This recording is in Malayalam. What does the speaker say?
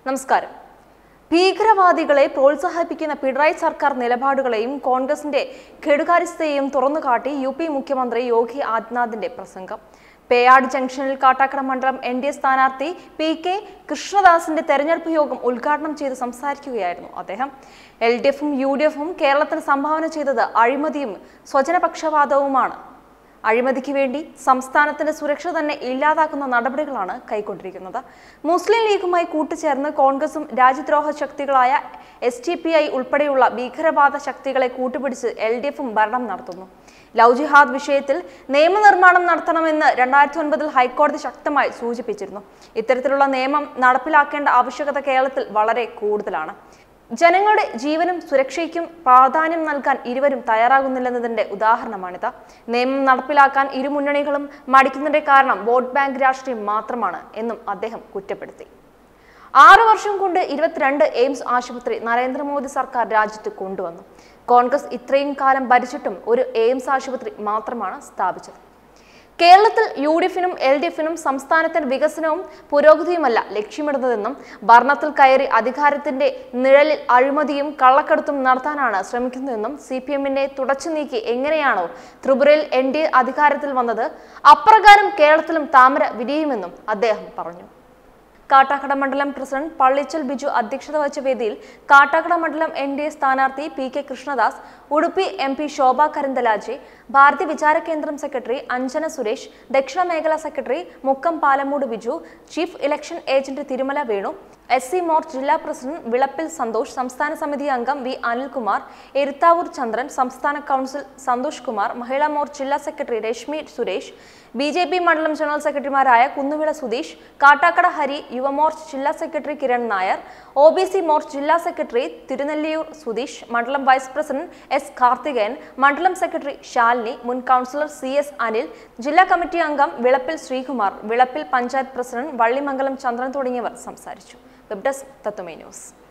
നമസ്കാരം ഭീകരവാദികളെ പ്രോത്സാഹിപ്പിക്കുന്ന പിണറായി സർക്കാർ നിലപാടുകളെയും കോൺഗ്രസിന്റെ കെടുകാര്യസ്ഥയെയും തുറന്നുകാട്ടി യു പി മുഖ്യമന്ത്രി യോഗി ആദിത്യനാഥിന്റെ പ്രസംഗം പേയാട് ജംഗ്ഷനിൽ കാട്ടാക്കട മണ്ഡലം എൻ ഡി എ സ്ഥാനാർത്ഥി പി കെ കൃഷ്ണദാസിന്റെ തെരഞ്ഞെടുപ്പ് യോഗം ഉദ്ഘാടനം ചെയ്ത് സംസാരിക്കുകയായിരുന്നു അദ്ദേഹം എൽ ഡി എഫും യു ഡി എഫും കേരളത്തിന് സംഭാവന ചെയ്തത് അഴിമതിയും സ്വജനപക്ഷപാതവുമാണ് അഴിമതിക്ക് വേണ്ടി സംസ്ഥാനത്തിന്റെ സുരക്ഷ തന്നെ ഇല്ലാതാക്കുന്ന നടപടികളാണ് കൈക്കൊണ്ടിരിക്കുന്നത് മുസ്ലിം ലീഗുമായി കൂട്ടുചേർന്ന് കോൺഗ്രസും രാജ്യദ്രോഹ ശക്തികളായ എസ് ടി പി ഐ ഉൾപ്പെടെയുള്ള ഭീകരവാദ ശക്തികളെ കൂട്ടുപിടിച്ച് എൽ ഡി എഫും ഭരണം നടത്തുന്നു ലവ് ജിഹാദ് വിഷയത്തിൽ നിയമനിർമ്മാണം നടത്തണമെന്ന് രണ്ടായിരത്തി ഒൻപതിൽ ഹൈക്കോടതി ശക്തമായി സൂചിപ്പിച്ചിരുന്നു ഇത്തരത്തിലുള്ള നിയമം നടപ്പിലാക്കേണ്ട ആവശ്യകത കേരളത്തിൽ വളരെ കൂടുതലാണ് ജനങ്ങളുടെ ജീവനും സുരക്ഷയ്ക്കും പ്രാധാന്യം നൽകാൻ ഇരുവരും തയ്യാറാകുന്നില്ലെന്നതിന്റെ ഉദാഹരണമാണിത് നിയമം നടപ്പിലാക്കാൻ ഇരു മുന്നണികളും മടിക്കുന്നതിന്റെ കാരണം വോട്ട് ബാങ്ക് രാഷ്ട്രീയം മാത്രമാണ് എന്നും അദ്ദേഹം കുറ്റപ്പെടുത്തി ആറു വർഷം കൊണ്ട് ഇരുപത്തിരണ്ട് എയിംസ് ആശുപത്രി നരേന്ദ്രമോദി സർക്കാർ രാജ്യത്ത് കൊണ്ടുവന്നു കോൺഗ്രസ് ഇത്രയും കാലം ഭരിച്ചിട്ടും ഒരു എയിംസ് ആശുപത്രി മാത്രമാണ് സ്ഥാപിച്ചത് കേരളത്തിൽ യു ഡി എഫിനും എൽ ഡി എഫിനും സംസ്ഥാനത്തിന്റെ വികസനവും പുരോഗതിയുമല്ല ലക്ഷ്യമിടുന്നതെന്നും ഭരണത്തിൽ കയറി അധികാരത്തിന്റെ നിഴലിൽ അഴിമതിയും കള്ളക്കടത്തും നടത്താനാണ് ശ്രമിക്കുന്നതെന്നും സി പി എമ്മിനെ തുടച്ചു നീക്കി എങ്ങനെയാണോ ത്രിപുരയിൽ എൻ ഡി എ അധികാരത്തിൽ വന്നത് അപ്രകാരം കേരളത്തിലും താമര വിരിയുമെന്നും അദ്ദേഹം പറഞ്ഞു കാട്ടാക്കട മണ്ഡലം പ്രസിഡന്റ് പള്ളിച്ചൽ ബിജു അധ്യക്ഷത വഹിച്ച വേദിയിൽ കാട്ടാക്കട മണ്ഡലം എൻ ഡി എ സ്ഥാനാർത്ഥി P K Krishnadas Udupi M P Shobha Karandlaje Bharatiya Vichara Kendram secretary Anjana Suresh ദക്ഷിണ മേഖലാ secretary Mukkam Palamoodu Biju chief election agent Thirumala Venu S C Morcha ജില്ലാ പ്രസിഡന്റ് വിളപ്പിൽ സന്തോഷ് സംസ്ഥാന സമിതി അംഗം വി അനിൽകുമാർ എരുത്താവൂർ ചന്ദ്രൻ സംസ്ഥാന കൗൺസിൽ സന്തോഷ് കുമാർ മഹിളാ മോർച്ച് ജില്ലാ secretary Rashmi Suresh B J P മണ്ഡലം ജനറൽ സെക്രട്ടറിമാരായ കുന്നുവിള സുധീഷ് കാട്ടാക്കട ഹരി യുവമോർച്ച് ജില്ലാ secretary Kiran Nair O B C Morcha ജില്ലാ സെക്രട്ടറി തിരുനെല്ലിയൂർ സുധീഷ് മണ്ഡലം വൈസ് പ്രസിഡന്റ് എസ് കാർത്തികേയൻ മണ്ഡലം സെക്രട്ടറി ശാലിനി മുൻ കൗൺസിലർ സി എസ് അനിൽ ജില്ലാ കമ്മിറ്റി അംഗം വിളപ്പിൽ ശ്രീകുമാർ വിളപ്പിൽ പഞ്ചായത്ത് പ്രസിഡന്റ് വള്ളിമംഗലം ചന്ദ്രൻ തുടങ്ങിയവർ സംസാരിച്ചു വെബ് ഡെസ്ക് തത്വമേ ന്യൂസ്